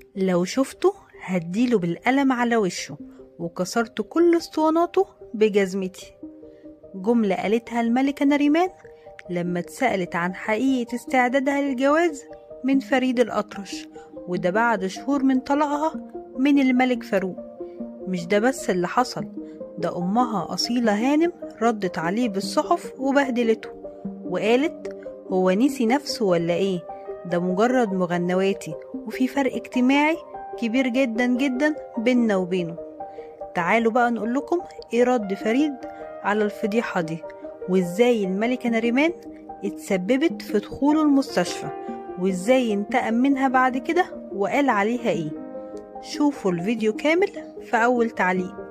لو شفته هديله بالقلم على وشه وكسرت كل اسطواناته بجزمتي جملة قالتها الملكة نريمان لما اتسألت عن حقيقة استعدادها للجواز من فريد الأطرش وده بعد شهور من طلاقها من الملك فاروق مش ده بس اللي حصل ده أمها أصيلة هانم ردت عليه بالصحف وبهدلته وقالت هو نسي نفسه ولا ايه ده مجرد مغنواتي وفي فرق اجتماعي كبير جدا جدا بيننا وبينه تعالوا بقى نقول لكم ايه رد فريد على الفضيحة دي وازاي الملكة نريمان اتسببت في دخوله المستشفى وازاي انتقم منها بعد كده وقال عليها ايه شوفوا الفيديو كامل في اول تعليق